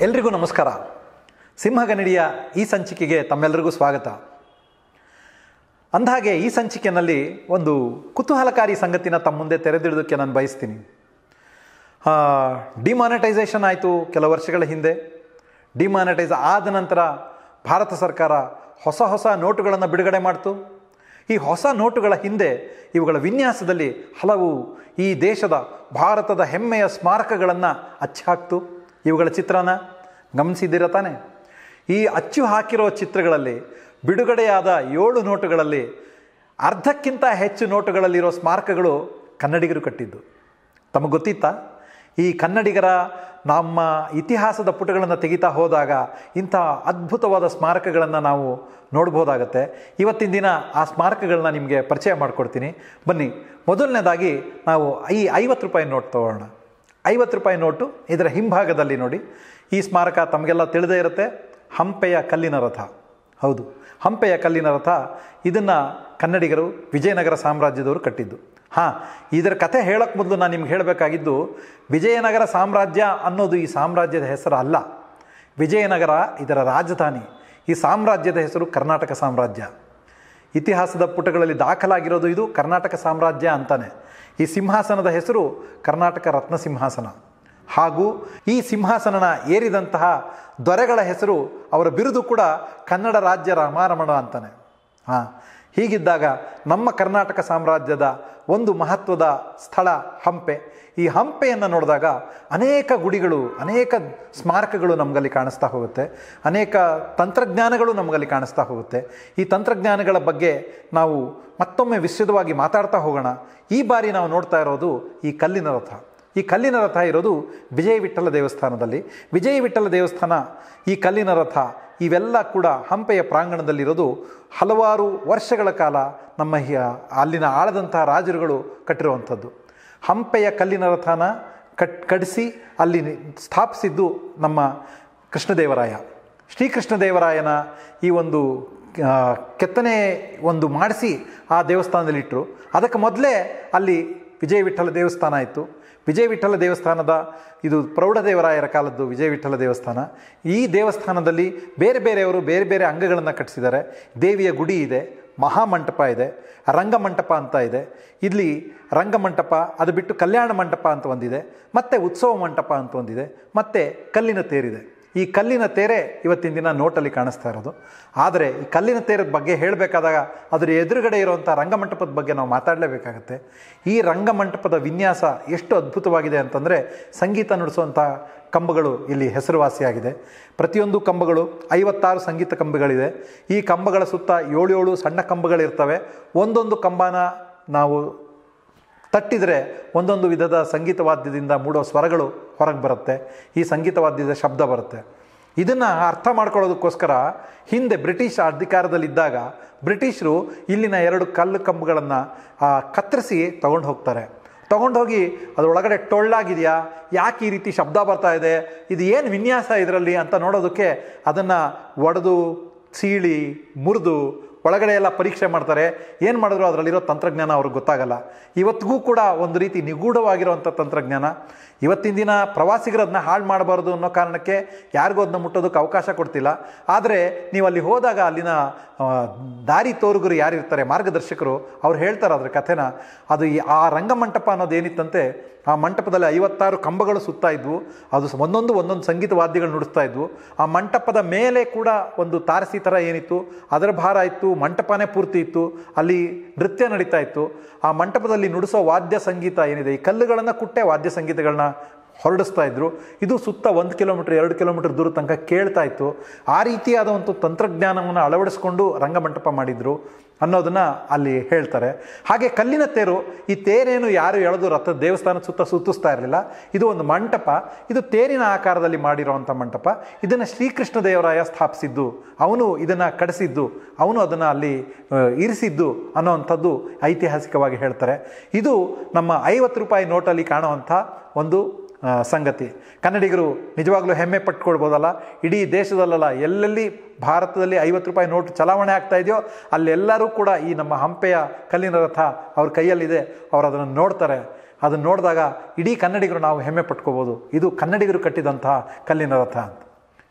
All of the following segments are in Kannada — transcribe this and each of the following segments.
ಎಲ್ರಿಗೂ ನಮಸ್ಕಾರ ಸಿಂಹಗನಿಡಿಯ ಈ ಸಂಚಿಕೆಗೆ ತಮ್ಮೆಲ್ಲರಿಗೂ ಸ್ವಾಗತ ಅಂದಹಾಗೆ ಈ ಸಂಚಿಕೆಯಲ್ಲಿ ಒಂದು ಕುತೂಹಲಕಾರಿ ಸಂಗತಿನ ತಮ್ಮ ಮುಂದೆ ತೆರೆದಿಡೋದಕ್ಕೆ ನಾನು ಬಯಸ್ತೀನಿ ಡಿಮಾನಿಟೈಸೇಷನ್ ಆಯಿತು ಕೆಲವು ವರ್ಷಗಳ ಹಿಂದೆ ಡಿಮಾನಿಟೈಸ್ ಆದ ನಂತರ ಭಾರತ ಸರ್ಕಾರ ಹೊಸ ಹೊಸ ನೋಟುಗಳನ್ನು ಬಿಡುಗಡೆ ಮಾಡ್ತು ಈ ಹೊಸ ನೋಟುಗಳ ಹಿಂದೆ ಇವುಗಳ ವಿನ್ಯಾಸದಲ್ಲಿ ಹಲವು ಈ ದೇಶದ ಭಾರತದ ಹೆಮ್ಮೆಯ ಸ್ಮಾರಕಗಳನ್ನು ಅಚ್ಚಾಕ್ತು ಇವುಗಳ ಚಿತ್ರನ ಗಮನಿಸಿದ್ದೀರ ತಾನೆ ಈ ಅಚ್ಚು ಹಾಕಿರೋ ಚಿತ್ರಗಳಲ್ಲಿ ಬಿಡುಗಡೆಯಾದ ಏಳು ನೋಟುಗಳಲ್ಲಿ ಅರ್ಧಕ್ಕಿಂತ ಹೆಚ್ಚು ನೋಟುಗಳಲ್ಲಿರೋ ಸ್ಮಾರಕಗಳು ಕನ್ನಡಿಗರು ಕಟ್ಟಿದ್ದು ತಮಗೆ ಗೊತ್ತಿತ್ತಾ ಈ ಕನ್ನಡಿಗರ ನಮ್ಮ ಇತಿಹಾಸದ ಪುಟಗಳನ್ನು ತೆಗಿತಾ ಹೋದಾಗ ಇಂಥ ಅದ್ಭುತವಾದ ಸ್ಮಾರಕಗಳನ್ನು ನಾವು ನೋಡ್ಬೋದಾಗತ್ತೆ ಇವತ್ತಿನ ದಿನ ಆ ಸ್ಮಾರಕಗಳನ್ನ ನಿಮಗೆ ಪರಿಚಯ ಮಾಡಿಕೊಡ್ತೀನಿ ಬನ್ನಿ ಮೊದಲನೇದಾಗಿ ನಾವು ಈ ಐವತ್ತು ರೂಪಾಯಿ ನೋಟ್ ತಗೊಳ್ಳೋಣ ಐವತ್ತು ರೂಪಾಯಿ ನೋಟು ಇದರ ಹಿಂಭಾಗದಲ್ಲಿ ನೋಡಿ ಈ ಸ್ಮಾರಕ ತಮಗೆಲ್ಲ ತಿಳಿದೇ ಇರುತ್ತೆ ಹಂಪೆಯ ಕಲ್ಲಿನ ರಥ ಹೌದು ಹಂಪೆಯ ಕಲ್ಲಿನ ರಥ ಇದನ್ನು ಕನ್ನಡಿಗರು ವಿಜಯನಗರ ಸಾಮ್ರಾಜ್ಯದವರು ಕಟ್ಟಿದ್ದು ಹಾಂ ಇದರ ಕಥೆ ಹೇಳೋಕ್ಕೆ ಮೊದಲು ನಾನು ನಿಮ್ಗೆ ಹೇಳಬೇಕಾಗಿದ್ದು ವಿಜಯನಗರ ಸಾಮ್ರಾಜ್ಯ ಅನ್ನೋದು ಈ ಸಾಮ್ರಾಜ್ಯದ ಹೆಸರು ಅಲ್ಲ ವಿಜಯನಗರ ಇದರ ರಾಜಧಾನಿ ಈ ಸಾಮ್ರಾಜ್ಯದ ಹೆಸರು ಕರ್ನಾಟಕ ಸಾಮ್ರಾಜ್ಯ ಇತಿಹಾಸದ ಪುಟಗಳಲ್ಲಿ ದಾಖಲಾಗಿರೋದು ಇದು ಕರ್ನಾಟಕ ಸಾಮ್ರಾಜ್ಯ ಅಂತಾನೆ ಈ ಸಿಂಹಾಸನದ ಹೆಸರು ಕರ್ನಾಟಕ ರತ್ನ ಸಿಂಹಾಸನ ಹಾಗೂ ಈ ಸಿಂಹಾಸನನ ಏರಿದಂತಹ ದೊರೆಗಳ ಹೆಸರು ಅವರ ಬಿರುದು ಕೂಡ ಕನ್ನಡ ರಾಜ್ಯ ರಮಾರಮಣ ಅಂತಾನೆ ಹಾಂ ಹೀಗಿದ್ದಾಗ ನಮ್ಮ ಕರ್ನಾಟಕ ಸಾಮ್ರಾಜ್ಯದ ಒಂದು ಮಹತ್ವದ ಸ್ಥಳ ಹಂಪೆ ಈ ಹಂಪೆಯನ್ನು ನೋಡಿದಾಗ ಅನೇಕ ಗುಡಿಗಳು ಅನೇಕ ಸ್ಮಾರಕಗಳು ನಮಗಲ್ಲಿ ಕಾಣಿಸ್ತಾ ಹೋಗುತ್ತೆ ಅನೇಕ ತಂತ್ರಜ್ಞಾನಗಳು ನಮಗಲ್ಲಿ ಕಾಣಿಸ್ತಾ ಹೋಗುತ್ತೆ ಈ ತಂತ್ರಜ್ಞಾನಗಳ ಬಗ್ಗೆ ನಾವು ಮತ್ತೊಮ್ಮೆ ವಿಶದವಾಗಿ ಮಾತಾಡ್ತಾ ಹೋಗೋಣ ಈ ಬಾರಿ ನಾವು ನೋಡ್ತಾ ಇರೋದು ಈ ಕಲ್ಲಿನ ರಥ ಈ ಕಲ್ಲಿನ ರಥ ಇರೋದು ವಿಜಯ ವಿಠ್ಠಲ ದೇವಸ್ಥಾನದಲ್ಲಿ ವಿಜಯ ವಿಠ್ಠಲ ದೇವಸ್ಥಾನ ಈ ಕಲ್ಲಿನ ರಥ ಇವೆಲ್ಲ ಕೂಡ ಹಂಪೆಯ ಪ್ರಾಂಗಣದಲ್ಲಿರೋದು ಹಲವಾರು ವರ್ಷಗಳ ಕಾಲ ನಮ್ಮ ಹಿ- ಅಲ್ಲಿನ ಆಳದಂತಹ ರಾಜರುಗಳು ಕಟ್ಟಿರುವಂಥದ್ದು ಹಂಪೆಯ ಕಲ್ಲಿನ ರಥನ ಕಟ್ ಕಡಿಸಿ ಅಲ್ಲಿ ಸ್ಥಾಪಿಸಿದ್ದು ನಮ್ಮ ಕೃಷ್ಣದೇವರಾಯ ಶ್ರೀಕೃಷ್ಣದೇವರಾಯನ ಈ ಒಂದು ಆ, ಕೆತ್ತನೆ ಒಂದು ಮಾಡಿಸಿ ಆ ದೇವಸ್ಥಾನದಲ್ಲಿಟ್ಟರು ಅದಕ್ಕೆ ಮೊದಲೇ ಅಲ್ಲಿ ವಿಜಯ ವಿಠ್ಠಲ ದೇವಸ್ಥಾನ ಇತ್ತು ವಿಜಯ ವಿಠ್ಠಲ ದೇವಸ್ಥಾನದ ಇದು ಪ್ರೌಢದೇವರಾಯರ ಕಾಲದ್ದು ವಿಜಯ ವಿಠ್ಠಲ ದೇವಸ್ಥಾನ ಈ ದೇವಸ್ಥಾನದಲ್ಲಿ ಬೇರೆ ಬೇರೆಯವರು ಬೇರೆ ಬೇರೆ ಅಂಗಗಳನ್ನು ಕಟ್ಟಿಸಿದ್ದಾರೆ ದೇವಿಯ ಗುಡಿ ಇದೆ ಮಹಾಮಂಟಪ ಇದೆ ರಂಗಮಂಟಪ ಅಂತ ಇದೆ ಇಲ್ಲಿ ರಂಗಮಂಟಪ ಅದು ಬಿಟ್ಟು ಕಲ್ಯಾಣ ಮಂಟಪ ಅಂತ ಒಂದಿದೆ ಮತ್ತು ಉತ್ಸವ ಮಂಟಪ ಅಂತ ಒಂದಿದೆ ಮತ್ತು ಕಲ್ಲಿನ ತೇರಿದೆ ಈ ಕಲ್ಲಿನ ತೇರೆ ಇವತ್ತಿನ ದಿನ ನೋಟಲ್ಲಿ ಕಾಣಿಸ್ತಾ ಇರೋದು ಆದರೆ ಈ ಕಲ್ಲಿನ ತೇರದ ಬಗ್ಗೆ ಹೇಳಬೇಕಾದಾಗ ಅದರ ಎದುರುಗಡೆ ಇರುವಂಥ ರಂಗಮಂಟಪದ ಬಗ್ಗೆ ನಾವು ಮಾತಾಡಲೇಬೇಕಾಗತ್ತೆ ಈ ರಂಗಮಂಟಪದ ವಿನ್ಯಾಸ ಎಷ್ಟು ಅದ್ಭುತವಾಗಿದೆ ಅಂತಂದರೆ ಸಂಗೀತ ನುಡಿಸುವಂಥ ಕಂಬಗಳು ಇಲ್ಲಿ ಹೆಸರುವಾಸಿಯಾಗಿದೆ ಪ್ರತಿಯೊಂದು ಕಂಬಗಳು ಐವತ್ತಾರು ಸಂಗೀತ ಕಂಬಗಳಿದೆ ಈ ಕಂಬಗಳ ಸುತ್ತ ಏಳು ಏಳು ಸಣ್ಣ ಕಂಬಗಳಿರ್ತವೆ ಒಂದೊಂದು ಕಂಬನ ನಾವು ತಟ್ಟಿದರೆ ಒಂದೊಂದು ವಿಧದ ಸಂಗೀತ ವಾದ್ಯದಿಂದ ಮೂಡೋ ಸ್ವರಗಳು ಹೊರಗೆ ಬರುತ್ತೆ ಈ ಸಂಗೀತ ವಾದ್ಯದ ಶಬ್ದ ಬರುತ್ತೆ ಇದನ್ನು ಅರ್ಥ ಮಾಡ್ಕೊಳ್ಳೋದಕ್ಕೋಸ್ಕರ ಹಿಂದೆ ಬ್ರಿಟಿಷ್ ಅಧಿಕಾರದಲ್ಲಿದ್ದಾಗ ಬ್ರಿಟಿಷರು ಇಲ್ಲಿನ ಎರಡು ಕಲ್ಲು ಕಂಬಗಳನ್ನು ಕತ್ತರಿಸಿ ತಗೊಂಡು ಹೋಗ್ತಾರೆ ತಗೊಂಡು ಹೋಗಿ ಅದರೊಳಗಡೆ ಟೊಳ್ಳಾಗಿದೆಯಾ ಯಾಕೆ ಈ ರೀತಿ ಶಬ್ದ ಬರ್ತಾ ಇದೆ ಇದು ಏನು ವಿನ್ಯಾಸ ಇದರಲ್ಲಿ ಅಂತ ನೋಡೋದಕ್ಕೆ ಅದನ್ನು ಒಡೆದು ಸೀಳಿ ಮುರಿದು ಒಳಗಡೆ ಎಲ್ಲ ಪರೀಕ್ಷೆ ಮಾಡ್ತಾರೆ ಏನು ಮಾಡಿದ್ರು ಅದರಲ್ಲಿರೋ ತಂತ್ರಜ್ಞಾನ ಅವ್ರಿಗೆ ಗೊತ್ತಾಗಲ್ಲ ಇವತ್ತಿಗೂ ಕೂಡ ಒಂದು ರೀತಿ ನಿಗೂಢವಾಗಿರುವಂಥ ತಂತ್ರಜ್ಞಾನ ಇವತ್ತಿನ ದಿನ ಪ್ರವಾಸಿಗರು ಅದನ್ನ ಹಾಳು ಮಾಡಬಾರ್ದು ಅನ್ನೋ ಕಾರಣಕ್ಕೆ ಯಾರಿಗೂ ಅದನ್ನ ಮುಟ್ಟೋದಕ್ಕೆ ಅವಕಾಶ ಕೊಡ್ತಿಲ್ಲ ಆದರೆ ನೀವು ಅಲ್ಲಿ ಹೋದಾಗ ಅಲ್ಲಿನ ಆ, ದಾರಿ ತೋರುಗರು ಯಾರಿರ್ತಾರೆ ಮಾರ್ಗದರ್ಶಕರು ಅವ್ರು ಹೇಳ್ತಾರೆ ಅದ್ರ ಕಥೆನ ಅದು ಈ- ಆ ರಂಗಮಂಟಪ ಅನ್ನೋದು ಏನಿತ್ತಂತೆ ಆ ಮಂಟಪದಲ್ಲಿ ಐವತ್ತಾರು ಕಂಬಗಳು ಸುತ್ತಾ ಇದ್ವು ಅದು ಸ- ಒಂದೊಂದು ಒಂದೊಂದು ಸಂಗೀತ ವಾದ್ಯಗಳು ನುಡಿಸ್ತಾ ಇದ್ವು ಆ ಮಂಟಪದ ಮೇಲೆ ಕೂಡ ಒಂದು ತಾರಸಿ ಥರ ಏನಿತ್ತು ಅದರ ಭಾರ ಇತ್ತು ಮಂಟಪನೇ ಪೂರ್ತಿ ಇತ್ತು ಅಲ್ಲಿ ನೃತ್ಯ ನಡೀತಾ ಇತ್ತು ಆ ಮಂಟಪದಲ್ಲಿ ನುಡಿಸೋ ವಾದ್ಯ ಸಂಗೀತ ಏನಿದೆ ಈ ಕಲ್ಲುಗಳನ್ನು ಕುಟ್ಟೆ ವಾದ್ಯ ಸಂಗೀತಗಳನ್ನ ಹೊರಡಿಸ್ತಾ ಇದ್ರು ಇದು ಸುತ್ತ ಒಂದು ಕಿಲೋಮೀಟ್ರ್ ಎರಡು ಕಿಲೋಮೀಟ್ರ್ ದೂರ ತನಕ ಕೇಳ್ತಾ ಇತ್ತು ಆ ರೀತಿಯಾದ ಒಂದು ತಂತ್ರಜ್ಞಾನವನ್ನು ಅಳವಡಿಸ್ಕೊಂಡು ರಂಗಮಂಟಪ ಮಾಡಿದ್ರು ಅನ್ನೋದನ್ನ ಅಲ್ಲಿ ಹೇಳ್ತಾರೆ ಹಾಗೆ ಕಲ್ಲಿನ ತೇರು ಈ ತೇರೇನು ಯಾರು ಎಳೆದು ರಥ ದೇವಸ್ಥಾನದ ಸುತ್ತ ಸುತ್ತಿಸ್ತಾ ಇರಲಿಲ್ಲ ಇದು ಒಂದು ಮಂಟಪ ಇದು ತೇರಿನ ಆಕಾರದಲ್ಲಿ ಮಾಡಿರೋವಂಥ ಮಂಟಪ ಇದನ್ನು ಶ್ರೀಕೃಷ್ಣ ದೇವರಾಯ ಸ್ಥಾಪಿಸಿದ್ದು ಅವನು ಇದನ್ನು ಕಡಿಸಿದ್ದು ಅವನು ಅದನ್ನು ಅಲ್ಲಿ ಆ, ಇರಿಸಿದ್ದು ಅನ್ನೋವಂಥದ್ದು ಐತಿಹಾಸಿಕವಾಗಿ ಹೇಳ್ತಾರೆ ಇದು ನಮ್ಮ ಐವತ್ತು ರೂಪಾಯಿ ನೋಟಲ್ಲಿ ಕಾಣುವಂಥ ಒಂದು ಆ, ಸಂಗತಿ ಕನ್ನಡಿಗರು ನಿಜವಾಗ್ಲೂ ಹೆಮ್ಮೆ ಪಟ್ಕೊಳ್ಬೋದಲ್ಲ ಇಡೀ ದೇಶದಲ್ಲಲ್ಲ ಎಲ್ಲೆಲ್ಲಿ ಭಾರತದಲ್ಲಿ ಐವತ್ತು ರೂಪಾಯಿ ನೋಟು ಚಲಾವಣೆ ಆಗ್ತಾ ಇದೆಯೋ ಅಲ್ಲೆಲ್ಲರೂ ಕೂಡ ಈ ನಮ್ಮ ಹಂಪೆಯ ಕಲ್ಲಿನ ರಥ ಅವ್ರ ಕೈಯಲ್ಲಿದೆ ಅವ್ರು ಅದನ್ನು ನೋಡ್ತಾರೆ ಅದನ್ನು ನೋಡಿದಾಗ ಇಡೀ ಕನ್ನಡಿಗರು ನಾವು ಹೆಮ್ಮೆ ಪಟ್ಕೋಬೋದು ಇದು ಕನ್ನಡಿಗರು ಕಟ್ಟಿದಂತಹ ಕಲ್ಲಿನ ರಥ ಅಂತ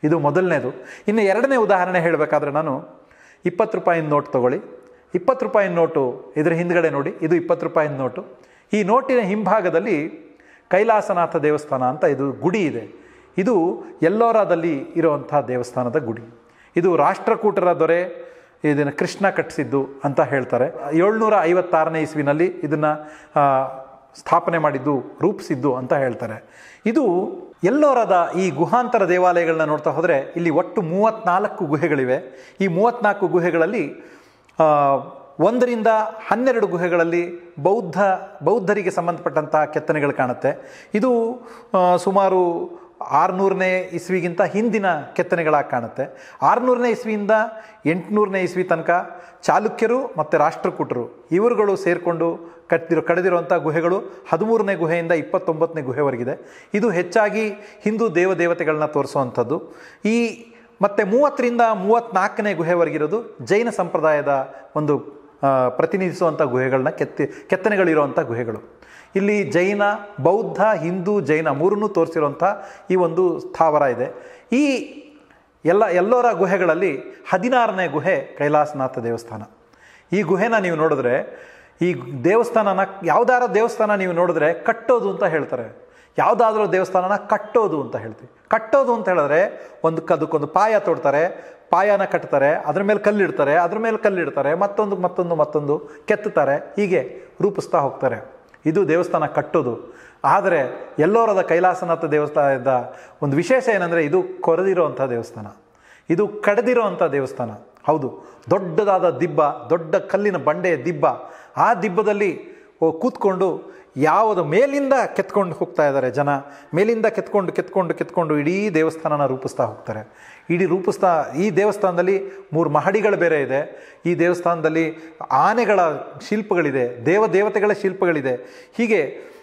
ಇದು ಮೊದಲನೇದು ಇನ್ನು ಎರಡನೇ ಉದಾಹರಣೆ ಹೇಳಬೇಕಾದ್ರೆ ನಾನು ಇಪ್ಪತ್ತು ರೂಪಾಯಿನ ನೋಟ್ ತಗೊಳ್ಳಿ ಇಪ್ಪತ್ತು ರೂಪಾಯಿನ ನೋಟು ಇದರ ಹಿಂದ್ಗಡೆ ನೋಡಿ ಇದು ಇಪ್ಪತ್ತು ರೂಪಾಯಿನ ನೋಟು ಈ ನೋಟಿನ ಹಿಂಭಾಗದಲ್ಲಿ ಕೈಲಾಸನಾಥ ದೇವಸ್ಥಾನ ಅಂತ ಇದು ಗುಡಿ ಇದೆ ಇದು ಎಲ್ಲೋರಾದಲ್ಲಿ ಇರುವಂಥ ದೇವಸ್ಥಾನದ ಗುಡಿ ಇದು ರಾಷ್ಟ್ರಕೂಟರ ದೊರೆ ಇದನ್ನು ಕೃಷ್ಣ ಕಟ್ಟಿಸಿದ್ದು ಅಂತ ಹೇಳ್ತಾರೆ ಏಳ್ನೂರ ಐವತ್ತಾರನೇ ಇಸ್ವಿನಲ್ಲಿ ಇದನ್ನು ಸ್ಥಾಪನೆ ಮಾಡಿದ್ದು ರೂಪಿಸಿದ್ದು ಅಂತ ಹೇಳ್ತಾರೆ ಇದು ಎಲ್ಲೋರದ ಈ ಗುಹಾಂತರ ದೇವಾಲಯಗಳನ್ನ ನೋಡ್ತಾ ಹೋದರೆ ಇಲ್ಲಿ ಒಟ್ಟು ಮೂವತ್ತ್ನಾಲ್ಕು ಗುಹೆಗಳಿವೆ ಈ ಮೂವತ್ತ್ನಾಲ್ಕು ಗುಹೆಗಳಲ್ಲಿ ಆ, ಒಂದರಿಂದ ಹನ್ನೆರಡು ಗುಹೆಗಳಲ್ಲಿ ಬೌದ್ಧ ಬೌದ್ಧರಿಗೆ ಸಂಬಂಧಪಟ್ಟಂತಹ ಕೆತ್ತನೆಗಳು ಕಾಣುತ್ತೆ ಇದು ಆ, ಸುಮಾರು ಆರುನೂರನೇ ಇಸ್ವಿಗಿಂತ ಹಿಂದಿನ ಕೆತ್ತನೆಗಳಾಗಿ ಕಾಣುತ್ತೆ ಆರುನೂರನೇ ಇಸ್ವಿಯಿಂದ ಎಂಟುನೂರನೇ ಇಸ್ವಿ ತನಕ ಚಾಲುಕ್ಯರು ಮತ್ತು ರಾಷ್ಟ್ರಕೂಟರು ಇವರುಗಳು ಸೇರಿಕೊಂಡು ಕಟ್ಟಿರೋ ಕಳೆದಿರುವಂಥ ಗುಹೆಗಳು ಹದಿಮೂರನೇ ಗುಹೆಯಿಂದ ಇಪ್ಪತ್ತೊಂಬತ್ತನೇ ಗುಹೆವರೆಗಿದೆ ಇದು ಹೆಚ್ಚಾಗಿ ಹಿಂದೂ ದೇವದೇವತೆಗಳನ್ನ ತೋರಿಸುವಂಥದ್ದು ಈ ಮತ್ತು ಮೂವತ್ತರಿಂದ ಮೂವತ್ತ್ನಾಲ್ಕನೇ ಗುಹೆವರೆಗಿರೋದು ಜೈನ ಸಂಪ್ರದಾಯದ ಒಂದು ಆ, ಪ್ರತಿನಿಧಿಸುವಂಥ ಗುಹೆಗಳನ್ನ ಕೆತ್ತಿ ಕೆತ್ತನೆಗಳಿರುವಂಥ ಗುಹೆಗಳು ಇಲ್ಲಿ ಜೈನ ಬೌದ್ಧ ಹಿಂದೂ ಜೈನ ಮೂರನ್ನೂ ತೋರಿಸಿರುವಂಥ ಈ ಒಂದು ಸ್ಥಾವರ ಇದೆ ಈ ಎಲ್ಲ ಎಲ್ಲೋರ ಗುಹೆಗಳಲ್ಲಿ ಹದಿನಾರನೇ ಗುಹೆ ಕೈಲಾಸನಾಥ ದೇವಸ್ಥಾನ ಈ ಗುಹೆನ ನೀವು ನೋಡಿದ್ರೆ ಈ ದೇವಸ್ಥಾನನ ಯಾವ್ದಾರ ದೇವಸ್ಥಾನ ನೀವು ನೋಡಿದ್ರೆ ಕಟ್ಟೋದು ಅಂತ ಹೇಳ್ತಾರೆ ಯಾವುದಾದ್ರೂ ದೇವಸ್ಥಾನನ ಕಟ್ಟೋದು ಅಂತ ಹೇಳ್ತೀವಿ ಕಟ್ಟೋದು ಅಂತ ಹೇಳಿದ್ರೆ ಒಂದು ಅದಕ್ಕೊಂದು ಪಾಯ ತೋಡ್ತಾರೆ ಪಾಯನ ಕಟ್ತಾರೆ ಅದ್ರ ಮೇಲೆ ಕಲ್ಲಿಡ್ತಾರೆ ಅದ್ರ ಮೇಲೆ ಕಲ್ಲಿಡ್ತಾರೆ ಮತ್ತೊಂದು ಮತ್ತೊಂದು ಮತ್ತೊಂದು ಕೆತ್ತುತ್ತಾರೆ ಹೀಗೆ ರೂಪಿಸ್ತಾ ಹೋಗ್ತಾರೆ ಇದು ದೇವಸ್ಥಾನ ಕಟ್ಟೋದು ಆದರೆ ಎಲ್ಲೋರದ ಕೈಲಾಸನಾಥ ದೇವಸ್ಥಾನದ ಒಂದು ವಿಶೇಷ ಏನಂದರೆ ಇದು ಕೊರೆದಿರೋವಂಥ ದೇವಸ್ಥಾನ ಇದು ಕಡೆದಿರೋವಂಥ ದೇವಸ್ಥಾನ ಹೌದು ದೊಡ್ಡದಾದ ದಿಬ್ಬ ದೊಡ್ಡ ಕಲ್ಲಿನ ಬಂಡೆಯ ದಿಬ್ಬ ಆ ದಿಬ್ಬದಲ್ಲಿ ಓ- ಕೂತ್ಕೊಂಡು ಯಾವುದು ಮೇಲಿಂದ ಕೆತ್ಕೊಂಡು ಹೋಗ್ತಾ ಇದ್ದಾರೆ ಜನ ಮೇಲಿಂದ ಕೆತ್ಕೊಂಡು ಕೆತ್ಕೊಂಡು ಕೆತ್ಕೊಂಡು ಇಡೀ ದೇವಸ್ಥಾನನ ರೂಪಿಸ್ತಾ ಹೋಗ್ತಾರೆ ಇಡೀ ರೂಪಿಸ್ತಾ ಈ ದೇವಸ್ಥಾನದಲ್ಲಿ ಮೂರು ಮಹಡಿಗಳು ಬೇರೆ ಇದೆ ಈ ದೇವಸ್ಥಾನದಲ್ಲಿ ಆನೆಗಳ ಶಿಲ್ಪಗಳಿದೆ ದೇವ ದೇವತೆಗಳ ಶಿಲ್ಪಗಳಿದೆ ಹೀಗೆ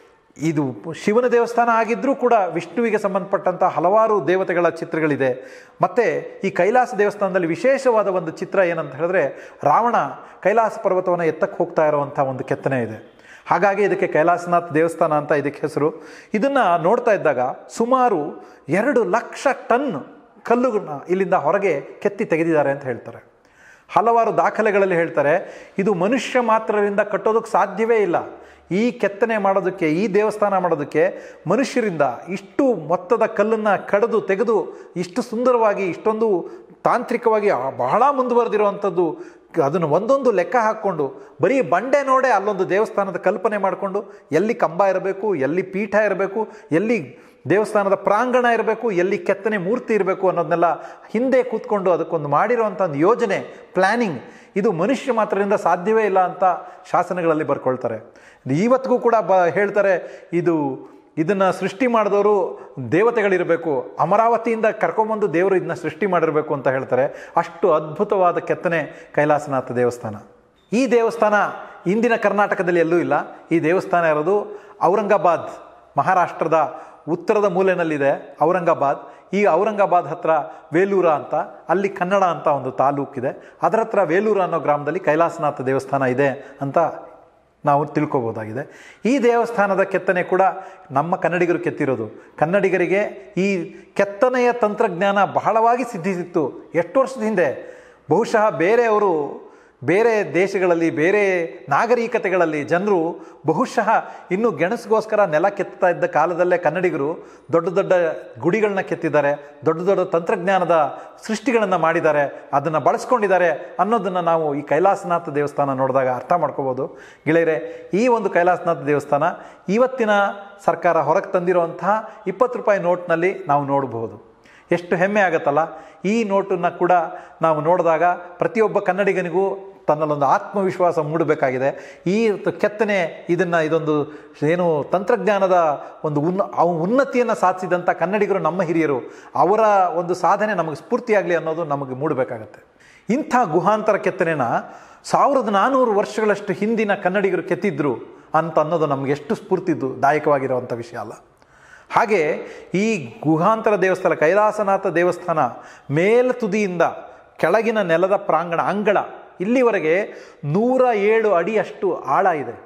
ಇದು ಶಿವನ ದೇವಸ್ಥಾನ ಆಗಿದ್ದರೂ ಕೂಡ ವಿಷ್ಣುವಿಗೆ ಸಂಬಂಧಪಟ್ಟಂಥ ಹಲವಾರು ದೇವತೆಗಳ ಚಿತ್ರಗಳಿದೆ ಮತ್ತು ಈ ಕೈಲಾಸ ದೇವಸ್ಥಾನದಲ್ಲಿ ವಿಶೇಷವಾದ ಒಂದು ಚಿತ್ರ ಏನಂತ ಹೇಳಿದ್ರೆ ರಾವಣ ಕೈಲಾಸ ಪರ್ವತವನ್ನು ಎತ್ತಕ್ಕೆ ಹೋಗ್ತಾ ಇರುವಂಥ ಒಂದು ಕೆತ್ತನೆ ಇದೆ ಹಾಗಾಗಿ ಇದಕ್ಕೆ ಕೈಲಾಸನಾಥ್ ದೇವಸ್ಥಾನ ಅಂತ ಇದಕ್ಕೆ ಹೆಸರು ಇದನ್ನು ನೋಡ್ತಾ ಇದ್ದಾಗ ಸುಮಾರು ಎರಡು ಲಕ್ಷ ಟನ್ ಕಲ್ಲುಗಳನ್ನ ಇಲ್ಲಿಂದ ಹೊರಗೆ ಕೆತ್ತಿ ತೆಗೆದಿದ್ದಾರೆ ಅಂತ ಹೇಳ್ತಾರೆ ಹಲವಾರು ದಾಖಲೆಗಳಲ್ಲಿ ಹೇಳ್ತಾರೆ ಇದು ಮನುಷ್ಯ ಮಾತ್ರರಿಂದ ಕಟ್ಟೋದಕ್ಕೆ ಸಾಧ್ಯವೇ ಇಲ್ಲ ಈ ಕೆತ್ತನೆ ಮಾಡೋದಕ್ಕೆ ಈ ದೇವಸ್ಥಾನ ಮಾಡೋದಕ್ಕೆ ಮನುಷ್ಯರಿಂದ ಇಷ್ಟು ಮೊತ್ತದ ಕಲ್ಲನ್ನು ಕಡಿದು ತೆಗೆದು ಇಷ್ಟು ಸುಂದರವಾಗಿ ಇಷ್ಟೊಂದು ತಾಂತ್ರಿಕವಾಗಿ ಆ- ಬಹಳ ಮುಂದುವರೆದಿರುವಂಥದ್ದು ಅದನ್ನು ಒಂದೊಂದು ಲೆಕ್ಕ ಹಾಕ್ಕೊಂಡು ಬರೀ ಬಂಡೆ ನೋಡೇ ಅಲ್ಲೊಂದು ದೇವಸ್ಥಾನದ ಕಲ್ಪನೆ ಮಾಡಿಕೊಂಡು ಎಲ್ಲಿ ಕಂಬ ಇರಬೇಕು ಎಲ್ಲಿ ಪೀಠ ಇರಬೇಕು ಎಲ್ಲಿ ದೇವಸ್ಥಾನದ ಪ್ರಾಂಗಣ ಇರಬೇಕು ಎಲ್ಲಿ ಕೆತ್ತನೆ ಮೂರ್ತಿ ಇರಬೇಕು ಅನ್ನೋದನ್ನೆಲ್ಲ ಹಿಂದೆ ಕೂತ್ಕೊಂಡು ಅದಕ್ಕೊಂದು ಮಾಡಿರುವಂಥ ಒಂದು ಯೋಜನೆ ಪ್ಲ್ಯಾನಿಂಗ್ ಇದು ಮನುಷ್ಯ ಮಾತ್ರದಿಂದ ಸಾಧ್ಯವೇ ಇಲ್ಲ ಅಂತ ಶಾಸನಗಳಲ್ಲಿ ಬರ್ಕೊಳ್ತಾರೆ ಇವತ್ತಿಗೂ ಕೂಡ ಬ ಹೇಳ್ತಾರೆ ಇದು ಇದನ್ನು ಸೃಷ್ಟಿ ಮಾಡಿದವರು ದೇವತೆಗಳಿರಬೇಕು ಅಮರಾವತಿಯಿಂದ ಕರ್ಕೊಂಬಂದು ದೇವರು ಇದನ್ನ ಸೃಷ್ಟಿ ಮಾಡಿರಬೇಕು ಅಂತ ಹೇಳ್ತಾರೆ ಅಷ್ಟು ಅದ್ಭುತವಾದ ಕೆತ್ತನೆ ಕೈಲಾಸನಾಥ ದೇವಸ್ಥಾನ ಈ ದೇವಸ್ಥಾನ ಇಂದಿನ ಕರ್ನಾಟಕದಲ್ಲಿ ಎಲ್ಲೂ ಇಲ್ಲ ಈ ದೇವಸ್ಥಾನ ಇರೋದು ಔರಂಗಾಬಾದ್ ಮಹಾರಾಷ್ಟ್ರದ ಉತ್ತರದ ಮೂಲೆಯಲ್ಲಿದೆ ಔರಂಗಾಬಾದ್ ಈ ಔರಂಗಾಬಾದ್ ಹತ್ರ ವೇಲೂರ ಅಂತ ಅಲ್ಲಿ ಕನ್ನಡ ಅಂತ ಒಂದು ತಾಲೂಕಿದೆ ಅದರ ಹತ್ರ ವೇಲೂರ ಅನ್ನೋ ಗ್ರಾಮದಲ್ಲಿ ಕೈಲಾಸನಾಥ ದೇವಸ್ಥಾನ ಇದೆ ಅಂತ ನಾವು ತಿಳ್ಕೊಬೋದಾಗಿದೆ ಈ ದೇವಸ್ಥಾನದ ಕೆತ್ತನೆ ಕೂಡ ನಮ್ಮ ಕನ್ನಡಿಗರು ಕೆತ್ತಿರೋದು ಕನ್ನಡಿಗರಿಗೆ ಈ ಕೆತ್ತನೆಯ ತಂತ್ರಜ್ಞಾನ ಬಹಳವಾಗಿ ಸಿದ್ಧಿಸಿತ್ತು ಎಷ್ಟು ವರ್ಷದ ಹಿಂದೆ ಬಹುಶಃ ಬೇರೆಯವರು ಬೇರೆ ದೇಶಗಳಲ್ಲಿ ಬೇರೆ ನಾಗರಿಕತೆಗಳಲ್ಲಿ ಜನರು ಬಹುಶಃ ಇನ್ನೂ ಗೆಣಸಿಗೋಸ್ಕರ ನೆಲ ಕೆತ್ತಾ ಇದ್ದ ಕಾಲದಲ್ಲೇ ಕನ್ನಡಿಗರು ದೊಡ್ಡ ದೊಡ್ಡ ಗುಡಿಗಳನ್ನ ಕೆತ್ತಿದ್ದಾರೆ ದೊಡ್ಡ ದೊಡ್ಡ ತಂತ್ರಜ್ಞಾನದ ಸೃಷ್ಟಿಗಳನ್ನು ಮಾಡಿದ್ದಾರೆ ಅದನ್ನು ಬಳಸ್ಕೊಂಡಿದ್ದಾರೆ ಅನ್ನೋದನ್ನು ನಾವು ಈ ಕೈಲಾಸನಾಥ ದೇವಸ್ಥಾನ ನೋಡಿದಾಗ ಅರ್ಥ ಮಾಡ್ಕೋಬೋದು ಗೆಳೆಯರೆ ಈ ಒಂದು ಕೈಲಾಸನಾಥ ದೇವಸ್ಥಾನ ಇವತ್ತಿನ ಸರ್ಕಾರ ಹೊರಗೆ ತಂದಿರುವಂತಹ ಇಪ್ಪತ್ತು ರೂಪಾಯಿ ನೋಟ್ನಲ್ಲಿ ನಾವು ನೋಡಬಹುದು ಎಷ್ಟು ಹೆಮ್ಮೆ ಆಗುತ್ತಲ್ಲ ಈ ನೋಟನ್ನು ಕೂಡ ನಾವು ನೋಡಿದಾಗ ಪ್ರತಿಯೊಬ್ಬ ಕನ್ನಡಿಗನಿಗೂ ತನ್ನಲ್ಲೊಂದು ಆತ್ಮವಿಶ್ವಾಸ ಮೂಡಬೇಕಾಗಿದೆ ಈ ತ- ಕೆತ್ತನೆ ಇದನ್ನು ಇದೊಂದು ಏನು ತಂತ್ರಜ್ಞಾನದ ಒಂದು ಉನ್ನ ಅವ್ ಉನ್ನತಿಯನ್ನು ಸಾಧಿಸಿದಂಥ ಕನ್ನಡಿಗರು ನಮ್ಮ ಹಿರಿಯರು ಅವರ ಒಂದು ಸಾಧನೆ ನಮಗೆ ಸ್ಫೂರ್ತಿಯಾಗಲಿ ಅನ್ನೋದು ನಮಗೆ ಮೂಡಬೇಕಾಗತ್ತೆ ಇಂಥ ಗುಹಾಂತರ ಕೆತ್ತನೆನ ಸಾವಿರದ ನಾನ್ನೂರು ವರ್ಷಗಳಷ್ಟು ಹಿಂದಿನ ಕನ್ನಡಿಗರು ಕೆತ್ತಿದ್ರು ಅಂತ ಅನ್ನೋದು ನಮಗೆ ಎಷ್ಟು ಸ್ಫೂರ್ತಿದ್ದು ದಾಯಕವಾಗಿರುವಂಥ ವಿಷಯ ಅಲ್ಲ ಹಾಗೆ ಈ ಗುಹಾಂತರ ದೇವಸ್ಥಾನ ಕೈಲಾಸನಾಥ ದೇವಸ್ಥಾನ ಮೇಲ್ ತುದಿಯಿಂದ ಕೆಳಗಿನ ನೆಲದ ಪ್ರಾಂಗಣ ಅಂಗಳ ಇಲ್ಲಿವರೆಗೆ ನೂರ ಏಳು ಅಡಿಯಷ್ಟು ಆಳ ಇದೆ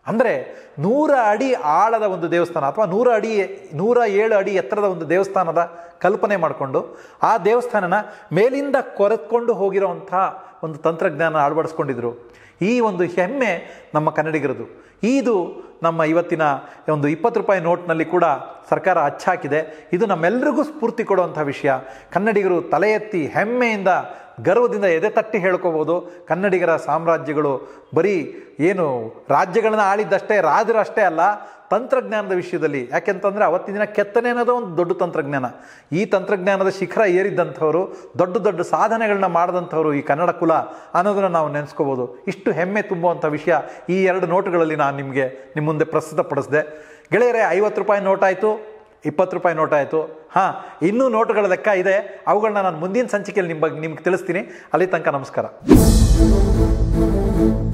ಅಂದರೆ ನೂರ ಅಡಿ ಆಳದ ಒಂದು ದೇವಸ್ಥಾನ ಅಥವಾ ನೂರ ಅಡಿ ನೂರ ಏಳು ಅಡಿ ಎತ್ತರದ ಒಂದು ದೇವಸ್ಥಾನದ ಕಲ್ಪನೆ ಮಾಡಿಕೊಂಡು ಆ ದೇವಸ್ಥಾನನ ಮೇಲಿಂದ ಕೊರೆದುಕೊಂಡು ಹೋಗಿರೋವಂಥ ಒಂದು ತಂತ್ರಜ್ಞಾನ ಅಳವಡಿಸ್ಕೊಂಡಿದ್ರು ಈ ಒಂದು ಹೆಮ್ಮೆ ನಮ್ಮ ಕನ್ನಡಿಗರದು ಇದು ನಮ್ಮ ಇವತ್ತಿನ ಒಂದು ಇಪ್ಪತ್ತು ರೂಪಾಯಿ ನೋಟ್ನಲ್ಲಿ ಕೂಡ ಸರ್ಕಾರ ಅಚ್ಚಾಕಿದೆ ಇದು ನಮ್ಮೆಲ್ಲರಿಗೂ ಸ್ಫೂರ್ತಿ ಕೊಡುವಂಥ ವಿಷಯ ಕನ್ನಡಿಗರು ತಲೆ ಎತ್ತಿ ಹೆಮ್ಮೆಯಿಂದ ಗರ್ವದಿಂದ ಎದೆ ತಟ್ಟಿ ಹೇಳ್ಕೋಬೋದು ಕನ್ನಡಿಗರ ಸಾಮ್ರಾಜ್ಯಗಳು ಬರೀ ಏನು ರಾಜ್ಯಗಳನ್ನ ಆಳಿದ್ದಷ್ಟೇ ರಾಜರು ಅಷ್ಟೇ ಅಲ್ಲ ತಂತ್ರಜ್ಞಾನದ ವಿಷಯದಲ್ಲಿ ಯಾಕೆಂತಂದರೆ ಅವತ್ತಿನ ದಿನ ಕೆತ್ತನೆ ಅನ್ನೋದು ಒಂದು ದೊಡ್ಡ ತಂತ್ರಜ್ಞಾನ ಈ ತಂತ್ರಜ್ಞಾನದ ಶಿಖರ ಏರಿದ್ದಂಥವರು ದೊಡ್ಡ ದೊಡ್ಡ ಸಾಧನೆಗಳನ್ನ ಮಾಡಿದಂಥವ್ರು ಈ ಕನ್ನಡ ಕುಲ ಅನ್ನೋದನ್ನು ನಾವು ನೆನೆಸ್ಕೋಬೋದು ಇಷ್ಟು ಹೆಮ್ಮೆ ತುಂಬುವಂಥ ವಿಷಯ ಈ ಎರಡು ನೋಟುಗಳಲ್ಲಿ ನಾನು ನಿಮಗೆ ನಿಮ್ಮ ಮುಂದೆ ಪ್ರಸ್ತುತಪಡಿಸಿದೆ ಗೆಳೆಯರೇ ಐವತ್ತು ರೂಪಾಯಿ ನೋಟ್ ಆಯಿತು ಇಪ್ಪತ್ತು ರೂಪಾಯಿ ನೋಟ್ ಆಯಿತು ಹಾಂ ಇನ್ನೂ ನೋಟುಗಳ ಲೆಕ್ಕ ಇದೆ ಅವುಗಳನ್ನ ನಾನು ಮುಂದಿನ ಸಂಚಿಕೆಯಲ್ಲಿ ನಿಮ್ಮ ಬಗ್ಗೆ ನಿಮ್ಗೆ ತಿಳಿಸ್ತೀನಿ ಅಲ್ಲಿ ತನಕ ನಮಸ್ಕಾರ